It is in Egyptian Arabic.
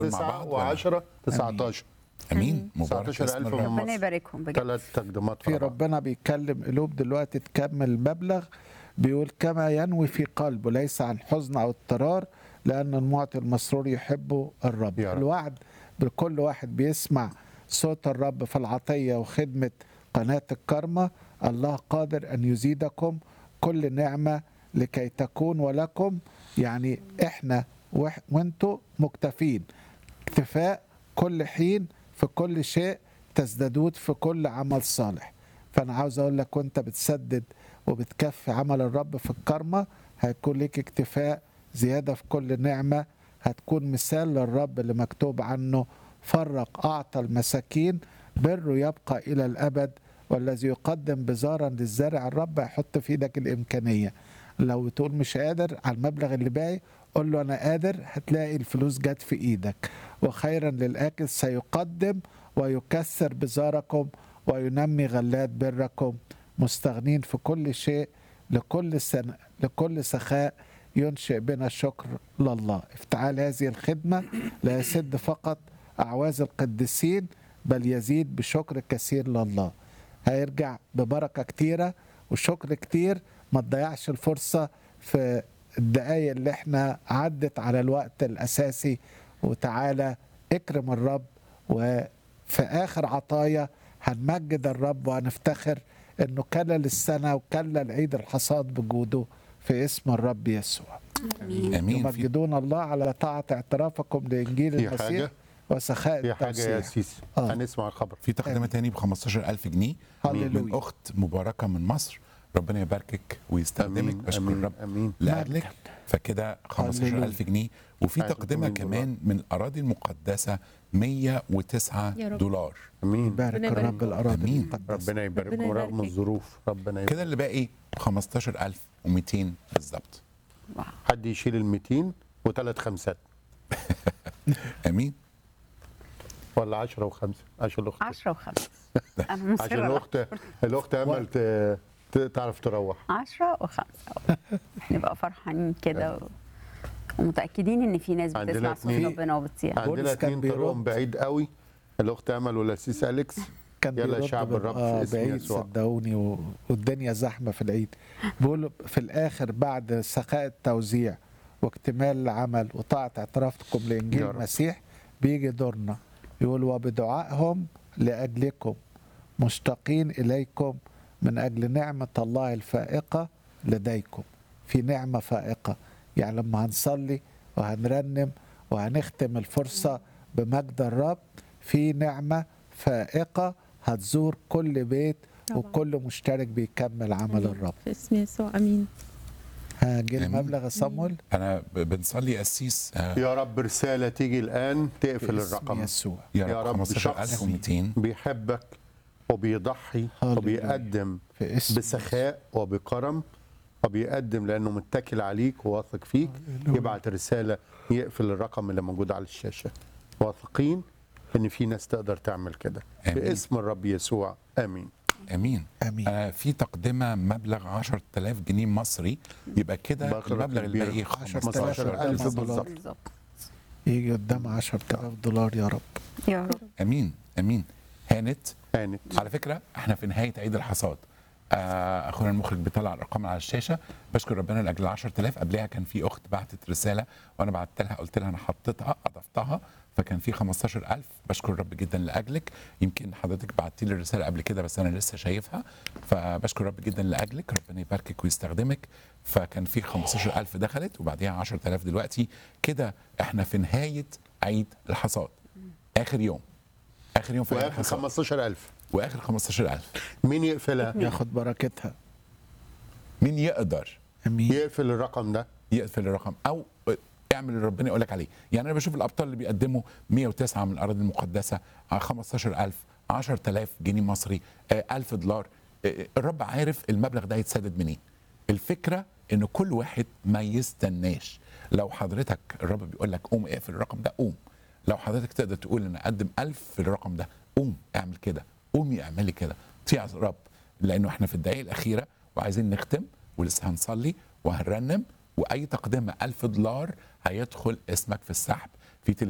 مع 9 بعض ولا؟ و10 19 امين مبارك 19 اسم ألف الرب. من ربنا مصر. يباركهم بجد ثلاث تقديمات في ورا بعض. ربنا بيتكلم قلوب دلوقتي تكمل المبلغ بيقول كما ينوي في قلبه ليس عن حزن او اضطرار لان المعطي المسرور يحبه الرب يا رب. الوعد بكل واحد بيسمع صوت الرب في العطيه وخدمه قناه الكرمه الله قادر ان يزيدكم كل نعمه لكي تكون ولكم يعني احنا وح- وانتوا مكتفين اكتفاء كل حين في كل شيء تزدادون في كل عمل صالح فانا عاوز اقول لك وانت بتسدد وبتكفي عمل الرب في الكرمه هيكون ليك اكتفاء زياده في كل نعمه هتكون مثال للرب اللي مكتوب عنه فرق اعطى المساكين بره يبقى الى الابد والذي يقدم بزارا للزارع الرب هيحط في ايدك الامكانيه لو تقول مش قادر على المبلغ اللي باقي قول له انا قادر هتلاقي الفلوس جت في ايدك وخيرا للاكل سيقدم ويكسر بزاركم وينمي غلات بركم مستغنين في كل شيء لكل سنة لكل سخاء ينشئ بنا الشكر لله افتعال هذه الخدمة لا يسد فقط أعواز القديسين بل يزيد بشكر كثير لله هيرجع ببركة كتيرة وشكر كتير ما تضيعش الفرصة في الدقايق اللي احنا عدت على الوقت الأساسي وتعالى اكرم الرب وفي آخر عطايا هنمجد الرب وهنفتخر انه كلل السنة وكلل عيد الحصاد بجوده في اسم الرب يسوع امين امين في يمجدون الله على طاعة اعترافكم لإنجيل في المسيح حاجة وسخاء في حاجه يا التوسيع سيسي آه. هنسمع الخبر في تقدمه تاني ب 15000 جنيه من هللويا. اخت مباركه من مصر ربنا يباركك ويستخدمك امين بشكر امين الرب امين لاجلك فكده 15000 جنيه وفي عايز تقدمه اتنين دولار. كمان من الاراضي المقدسه 109 يا رب. دولار امين بارك ربنا الرب يبارك. الأراضي أمين. المقدسة ربنا يبارككم ربنا رغم يباركك. الظروف ربنا يبارك كده اللي باقي 15200 بالظبط واو. حد يشيل ال 200 وثلاث خمسات امين ولا 10 وخمسه عشان الاخت 10 و5 انا عشان مصره الاخت الاخت امل ت- ت- تعرف تروح 10 و5 نبقى فرحانين كده و... ومتاكدين ان في ناس عندنا بتسمع صوت اتنين. ربنا وبتصيح عندنا بولس كان اتنين طرقهم بيرد. بعيد قوي الاخت امل والاسيس اليكس كان يلا بيرد شعب بال- الرب في آه اسم بعيد يسوع. صدقوني و... والدنيا زحمه في العيد بيقول في الاخر بعد سخاء التوزيع واكتمال العمل وطاعه اعترافكم لانجيل يا رب. المسيح بيجي دورنا يقول وبدعائهم لاجلكم مشتاقين اليكم من اجل نعمه الله الفائقه لديكم في نعمه فائقه يعني لما هنصلي وهنرنم وهنختم الفرصه بمجد الرب في نعمه فائقه هتزور كل بيت طبعاً. وكل مشترك بيكمل عمل آمين. الرب في اسم يسوع امين هاجي آمين. المبلغ يا صامويل انا ب- بنصلي قسيس آه، يا رب رساله تيجي الان تقفل باسم الرقم يسوع يا يا رب رب 15200 بيحبك وبيضحي هللويا. وبيقدم في اسم بسخاء وبكرم وبيقدم لانه متكل عليك وواثق فيك يبعت رساله يقفل الرقم اللي موجود على الشاشه واثقين ان في ناس تقدر تعمل كده آمين. باسم الرب يسوع امين امين امين آه في تقدمه مبلغ 10000 جنيه مصري يبقى كده بركة المبلغ كبيرة. الباقي 15000 15000 15000 بالظبط. بالظبط يجي قدام 10000 دولار يا رب يا رب امين امين هانت كانت على فكره احنا في نهايه عيد الحصاد آه اخونا المخرج بيطلع الارقام على الشاشه بشكر ربنا لاجل 10000 قبلها كان في اخت بعتت رساله وانا بعت لها قلت لها انا حطيتها اضفتها فكان في 15000 بشكر الرب جدا لاجلك يمكن حضرتك بعتي لي الرساله قبل كده بس انا لسه شايفها فبشكر الرب جدا لاجلك ربنا يباركك ويستخدمك فكان في 15000 دخلت وبعديها 10000 دلوقتي كده احنا في نهايه عيد الحصاد اخر يوم اخر يوم في عيد واخر الحصاد 15000 واخر 15000 مين يقفلها ياخد بركتها مين يقدر امين يقفل الرقم ده يقفل الرقم او اعمل اللي ربنا يقول لك عليه يعني انا بشوف الابطال اللي بيقدموا 109 من الاراضي المقدسه على 15000 10000 جنيه مصري آه، 1000 دولار آه، الرب عارف المبلغ ده هيتسدد منين الفكره ان كل واحد ما يستناش لو حضرتك الرب بيقول لك قوم اقفل الرقم ده قوم لو حضرتك تقدر تقول انا اقدم 1000 في الرقم ده قوم اعمل كده قومي اعملي كده طيع الرب لانه احنا في الدقائق الاخيره وعايزين نختم ولسه هنصلي وهنرنم واي تقدمه 1000 دولار هيدخل اسمك في السحب في